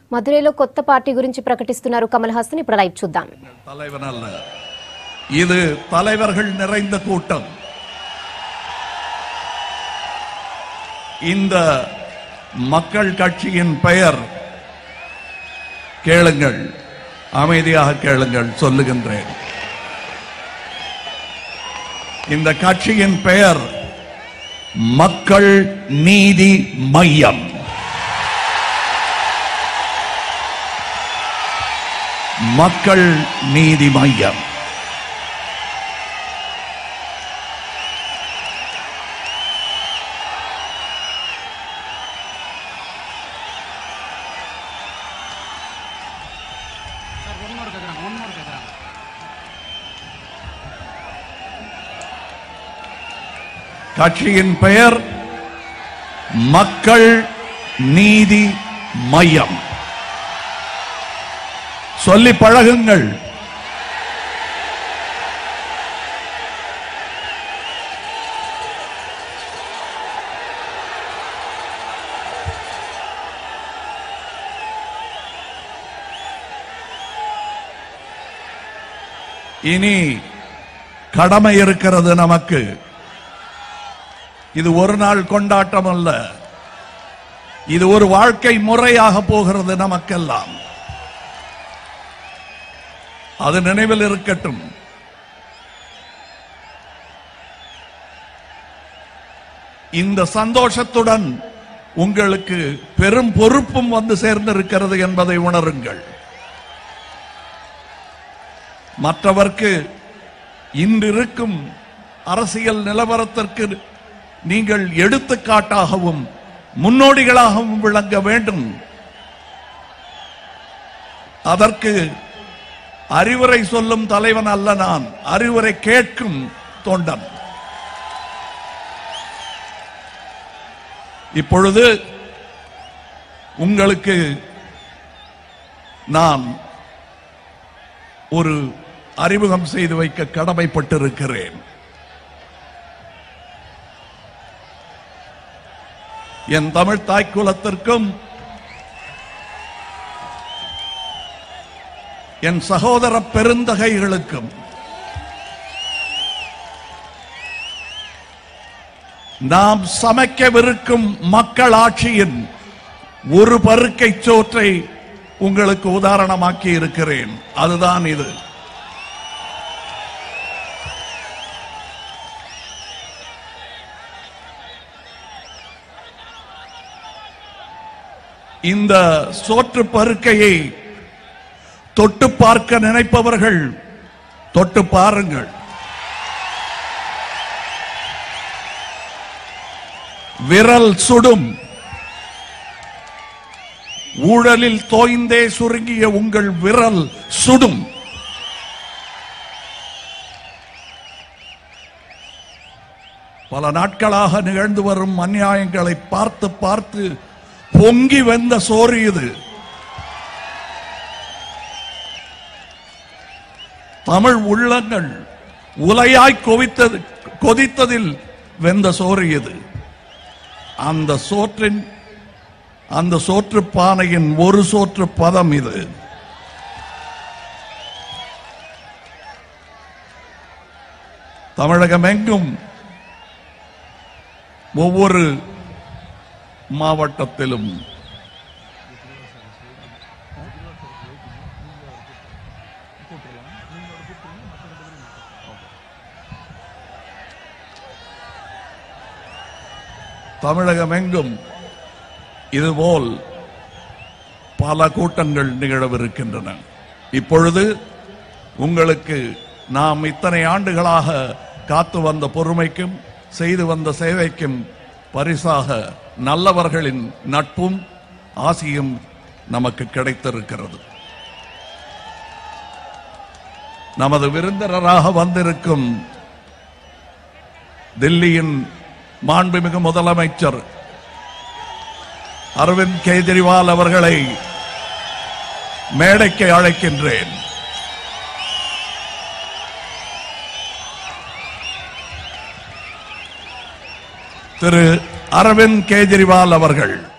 మధురైలో కొత్త పార్టీ గురించి ప్రకటిస్తున్నారు కమల్ హాసన్ ఇప్పుడు లైవ్ చూద్దాం தலைவன் அல்ல இது தலைவர்கள் நிறைந்த கூட்டம் இந்த மக்கள் கட்சியின் பெயர் கேளுங்கள் அமைதியாக கேளுங்கள் சொல்லுகின்றேன் இந்த கட்சியின் பெயர் மக்கள் நீதி மையம் மக்கள் நீதி மையம் சார் ஒன் மோர் கேட்குறாங்க ஒன் மோர் கேட்குறாங்க கட்சியின் பெயர் மக்கள் நீதி மையம் சொல்லி பழகுங்கள் இனி கடமை இருக்கிறது நமக்கு இது ஒரு நாள் கொண்டாட்டம் அல்ல இது ஒரு வாழ்க்கை முறையாக போகிறது நமக்கெல்லாம் அது நினைவில் இருக்கட்டும் இந்த சந்தோஷத்துடன் உங்களுக்கு பெரும் பொறுப்பும் வந்து சேர்ந்திருக்கிறது என்பதை உணருங்கள் மற்றவர்க்கு இன்றிருக்கும் அரசியல் நிலவரத்திற்கு நீங்கள் எடுத்துக்காட்டாகவும் முன்னோடிகளாகவும் விளங்க வேண்டும் அதற்கு அறிவுரை சொல்லும் தலைவன் அல்ல நான் அறிவுரை கேட்கும் தொண்டன் இப்பொழுது உங்களுக்கு நான் ஒரு அறிமுகம் செய்து வைக்க கடமைப்பட்டிருக்கிறேன் என் தமிழ் தாய்க்குலத்திற்கும் என் சகோதர பெருந்தகைகளுக்கும் நாம் சமைக்கவிருக்கும் மக்கள் ஆட்சியின் ஒரு பருக்கை சோற்றை உங்களுக்கு உதாரணமாக்கி இருக்கிறேன் அதுதான் இது இந்த சோற்று பருக்கையை தொட்டு பார்க்க நினைப்பவர்கள் தொட்டு பாருங்கள் விரல் சுடும் ஊழலில் தோய்ந்தே சுருங்கிய உங்கள் விரல் சுடும் பல நாட்களாக நிகழ்ந்து வரும் அநியாயங்களை பார்த்து பார்த்து பொங்கி வந்த சோறு இது தமிழ் உள்ளங்கள் உலையாய் கொவித்தது கொதித்ததில் வெந்த சோறு இது அந்த சோற்றின் அந்த சோற்று பானையின் ஒரு சோற்று பதம் இது தமிழகம் எங்கும் ஒவ்வொரு மாவட்டத்திலும் தமிழகம் எங்கும் இதுபோல் பல கூட்டங்கள் நிகழவிருக்கின்றன இப்பொழுது உங்களுக்கு நாம் இத்தனை ஆண்டுகளாக காத்து வந்த பொறுமைக்கும் செய்து வந்த சேவைக்கும் பரிசாக நல்லவர்களின் நட்பும் ஆசியும் நமக்கு கிடைத்திருக்கிறது நமது விருந்தினராக வந்திருக்கும் தில்லியின் மாண்புமிகு முதலமைச்சர் அரவிந்த் கெஜ்ரிவால் அவர்களை மேடைக்கு அழைக்கின்றேன் திரு அரவிந்த் கெஜ்ரிவால் அவர்கள்